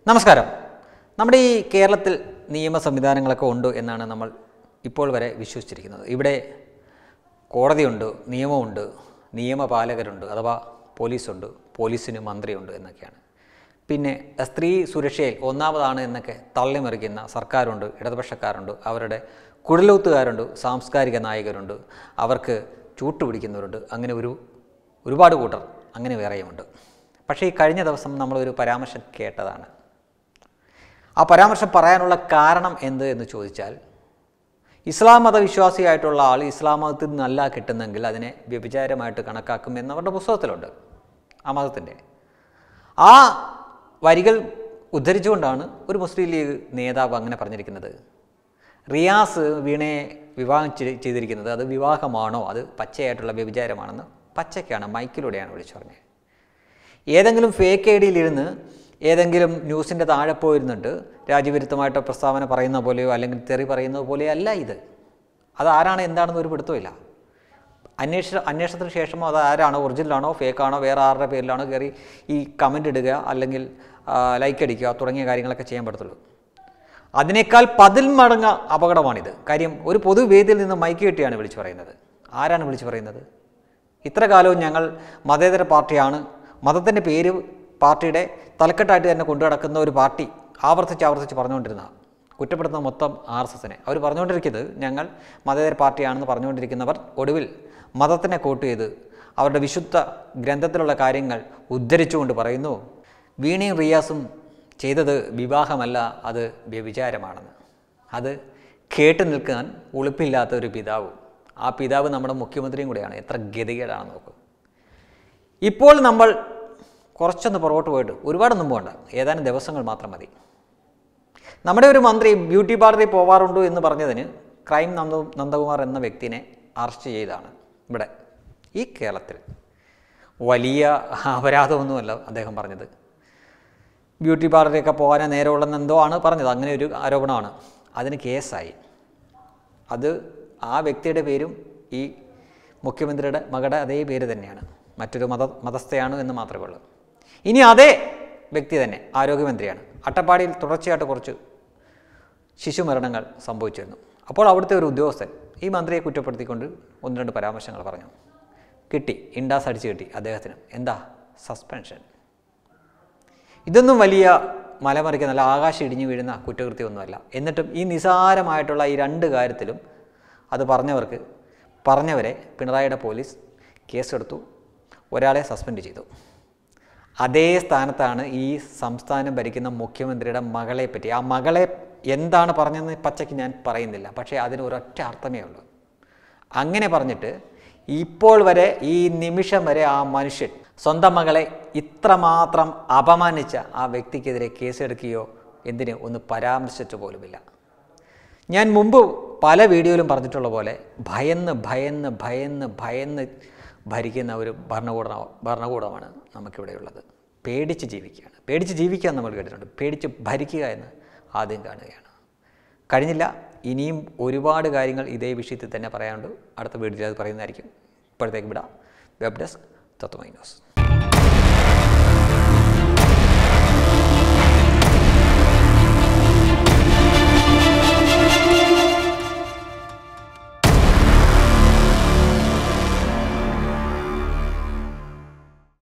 നമസ്കാരം നമ്മുടെ ഈ കേരളത്തിൽ നിയമ സംവിധാനങ്ങളൊക്കെ ഉണ്ട് എന്നാണ് നമ്മൾ ഇപ്പോൾ വരെ വിശ്വസിച്ചിരിക്കുന്നത് ഇവിടെ കോടതിയുണ്ട് നിയമമുണ്ട് നിയമപാലകരുണ്ട് അഥവാ പോലീസുണ്ട് പോലീസിന് മന്ത്രിയുണ്ട് എന്നൊക്കെയാണ് പിന്നെ സ്ത്രീ സുരക്ഷയിൽ ഒന്നാമതാണ് എന്നൊക്കെ തള്ളിമറിക്കുന്ന സർക്കാരുണ്ട് ഇടതുപക്ഷക്കാരുണ്ട് അവരുടെ കുഴലൂത്തുകാരുണ്ട് സാംസ്കാരിക നായകരുണ്ട് അവർക്ക് ചൂട്ടുപിടിക്കുന്നവരുണ്ട് അങ്ങനെ ഒരു ഒരുപാട് കൂട്ടർ അങ്ങനെ വേറെയുമുണ്ട് പക്ഷേ ഈ കഴിഞ്ഞ ദിവസം നമ്മളൊരു പരാമർശം കേട്ടതാണ് ആ പരാമർശം പറയാനുള്ള കാരണം എന്ത് എന്ന് ചോദിച്ചാൽ ഇസ്ലാം മതവിശ്വാസിയായിട്ടുള്ള ആൾ ഇസ്ലാം മതത്തിൽ നിന്നല്ല കിട്ടുന്നെങ്കിൽ അതിനെ വ്യഭിചാരമായിട്ട് കണക്കാക്കും എന്നവരുടെ പുസ്തകത്തിലുണ്ട് ആ മതത്തിൻ്റെ ആ വരികൾ ഉദ്ധരിച്ചുകൊണ്ടാണ് ഒരു മുസ്ലിം ലീഗ് നേതാവ് അങ്ങനെ പറഞ്ഞിരിക്കുന്നത് റിയാസ് വീണയെ വിവാഹം ചെയ്- ചെയ്തിരിക്കുന്നത് അത് വിവാഹമാണോ അത് പച്ചയായിട്ടുള്ള വ്യഭിചാരമാണെന്ന് പച്ചയ്ക്കാണ് മൈക്കിലൂടെയാണ് വിളിച്ചു പറഞ്ഞത് ഏതെങ്കിലും ഫേക്ക് ഐ ഡിയിലിരുന്ന് ഏതെങ്കിലും ന്യൂസിൻ്റെ താഴെ പോയിരുന്നിട്ട് രാജ്യവിരുദ്ധമായിട്ട് പ്രസ്താവന പറയുന്ന പോലെയോ അല്ലെങ്കിൽ തെറി പറയുന്നത് പോലെയോ അല്ല ഇത് അത് ആരാണ് എന്താണെന്ന് ഒരു പിടുത്തമില്ല അന്വേഷണ അന്വേഷണത്തിന് ശേഷം അത് ആരാണോ ഒറിജിനലാണോ ഫേക്കാണോ വേറെ ആരുടെ പേരിലാണോ കയറി ഈ കമൻ്റ് ഇടുക അല്ലെങ്കിൽ ലൈക്ക് അടിക്കുക തുടങ്ങിയ കാര്യങ്ങളൊക്കെ ചെയ്യാൻ പറ്റത്തുള്ളൂ അതിനേക്കാൾ പതിൽ മടങ്ങ് അപകടമാണിത് കാര്യം ഒരു പൊതുവേദിയിൽ നിന്ന് മൈക്ക് കെട്ടിയാണ് വിളിച്ചു പറയുന്നത് ആരാണ് വിളിച്ചു പറയുന്നത് ഇത്ര കാലവും ഞങ്ങൾ മതേതര പാർട്ടിയാണ് മതത്തിൻ്റെ പേര് പാർട്ടിയുടെ തലക്കെട്ടായിട്ട് തന്നെ കൊണ്ടു നടക്കുന്ന ഒരു പാർട്ടി ആവർത്തിച്ച് ആവർത്തിച്ച് പറഞ്ഞുകൊണ്ടിരുന്ന കുറ്റപ്പെടുത്തുന്ന മൊത്തം ആർ എസ് എസിനെ അവർ പറഞ്ഞുകൊണ്ടിരിക്കുന്നത് ഞങ്ങൾ മതേതര പാർട്ടിയാണെന്ന് പറഞ്ഞുകൊണ്ടിരിക്കുന്നവർ ഒടുവിൽ മതത്തിനെ കോട്ട് ചെയ്ത് അവരുടെ വിശുദ്ധ ഗ്രന്ഥത്തിലുള്ള കാര്യങ്ങൾ ഉദ്ധരിച്ചുകൊണ്ട് പറയുന്നു വീണയും റിയാസും ചെയ്തത് വിവാഹമല്ല അത് വ്യഭിചാരമാണെന്ന് അത് കേട്ടു നിൽക്കാൻ ഉളുപ്പില്ലാത്ത ഒരു പിതാവ് ആ പിതാവ് നമ്മുടെ മുഖ്യമന്ത്രിയും കൂടെയാണ് എത്ര ഗതികേടാണെന്ന് നോക്കും ഇപ്പോൾ നമ്മൾ കുറച്ചൊന്ന് പുറകോട്ട് പോയിട്ട് ഒരുപാടൊന്നും പോകണ്ട ഏതാനും ദിവസങ്ങൾ മാത്രം മതി നമ്മുടെ ഒരു മന്ത്രി ബ്യൂട്ടി പാർലറിൽ പോവാറുണ്ടോ എന്ന് പറഞ്ഞതിന് ക്രൈം നന്ദ നന്ദകുമാർ എന്ന വ്യക്തിനെ അറസ്റ്റ് ചെയ്താണ് ഇവിടെ ഈ കേരളത്തിൽ വലിയ അപരാധമൊന്നുമല്ല അദ്ദേഹം പറഞ്ഞത് ബ്യൂട്ടി പാർലറിലൊക്കെ പോകാൻ നേരമുള്ളതെന്ന് എന്തോ ആണ് പറഞ്ഞത് അങ്ങനെ ഒരു ആരോപണമാണ് അതിന് കേസായി അത് ആ വ്യക്തിയുടെ പേരും ഈ മുഖ്യമന്ത്രിയുടെ മകളുടെ അതേ പേര് തന്നെയാണ് മറ്റൊരു മത മതസ്ഥയാണ് എന്ന് മാത്രമേ ഉള്ളൂ ഇനി അതേ വ്യക്തി തന്നെ ആരോഗ്യമന്ത്രിയാണ് അട്ടപ്പാടിയിൽ തുടർച്ചയായിട്ട് കുറച്ച് ശിശുമരണങ്ങൾ സംഭവിച്ചിരുന്നു അപ്പോൾ അവിടുത്തെ ഒരു ഉദ്യോഗസ്ഥൻ ഈ മന്ത്രിയെ കുറ്റപ്പെടുത്തിക്കൊണ്ട് ഒന്ന് രണ്ട് പരാമർശങ്ങൾ പറഞ്ഞു കിട്ടി ഇൻഡാസ് അടിച്ച് കിട്ടി അദ്ദേഹത്തിന് എന്താ സസ്പെൻഷൻ ഇതൊന്നും വലിയ മലമറിക്കുന്ന നല്ല ആകാശം ഇടിഞ്ഞു വീഴുന്ന കുറ്റകൃത്യമൊന്നുമല്ല എന്നിട്ടും ഈ നിസാരമായിട്ടുള്ള ഈ രണ്ട് കാര്യത്തിലും അത് പറഞ്ഞവർക്ക് പറഞ്ഞവരെ പിണറായിയുടെ പോലീസ് കേസെടുത്തു ഒരാളെ സസ്പെൻഡ് ചെയ്തു അതേ സ്ഥാനത്താണ് ഈ സംസ്ഥാനം ഭരിക്കുന്ന മുഖ്യമന്ത്രിയുടെ മകളെ പറ്റി ആ മകളെ എന്താണ് പറഞ്ഞതെന്ന് പച്ചയ്ക്ക് ഞാൻ പറയുന്നില്ല പക്ഷേ അതിന് ഒരൊറ്റ അർത്ഥമേ ഉള്ളൂ അങ്ങനെ പറഞ്ഞിട്ട് ഇപ്പോൾ വരെ ഈ നിമിഷം വരെ ആ മനുഷ്യൻ സ്വന്തം മകളെ ഇത്രമാത്രം അപമാനിച്ച ആ വ്യക്തിക്കെതിരെ കേസെടുക്കുകയോ എന്തിന് ഒന്ന് പരാമർശിച്ചു പോലുമില്ല ഞാൻ മുമ്പ് പല വീഡിയോയിലും പറഞ്ഞിട്ടുള്ള പോലെ ഭയന്ന് ഭയന്ന് ഭയന്ന് ഭയന്ന് ഭരിക്കുന്ന ഒരു ഭരണകൂട ഭരണകൂടമാണ് നമുക്കിവിടെയുള്ളത് പേടിച്ച് ജീവിക്കുകയാണ് പേടിച്ച് ജീവിക്കാൻ നമ്മൾ കേട്ടിട്ടുണ്ട് പേടിച്ച് ഭരിക്കുക എന്ന് ആദ്യം കാണുകയാണ് കഴിഞ്ഞില്ല ഇനിയും ഒരുപാട് കാര്യങ്ങൾ ഇതേ വിഷയത്തിൽ തന്നെ പറയാനുണ്ട് അടുത്ത വീഡിയോയിൽ അത് പറയുന്നതായിരിക്കും ഇപ്പോഴത്തേക്ക് വിടാം വെബ് ഡെസ്ക് തത്വമൈ ന്യൂസ്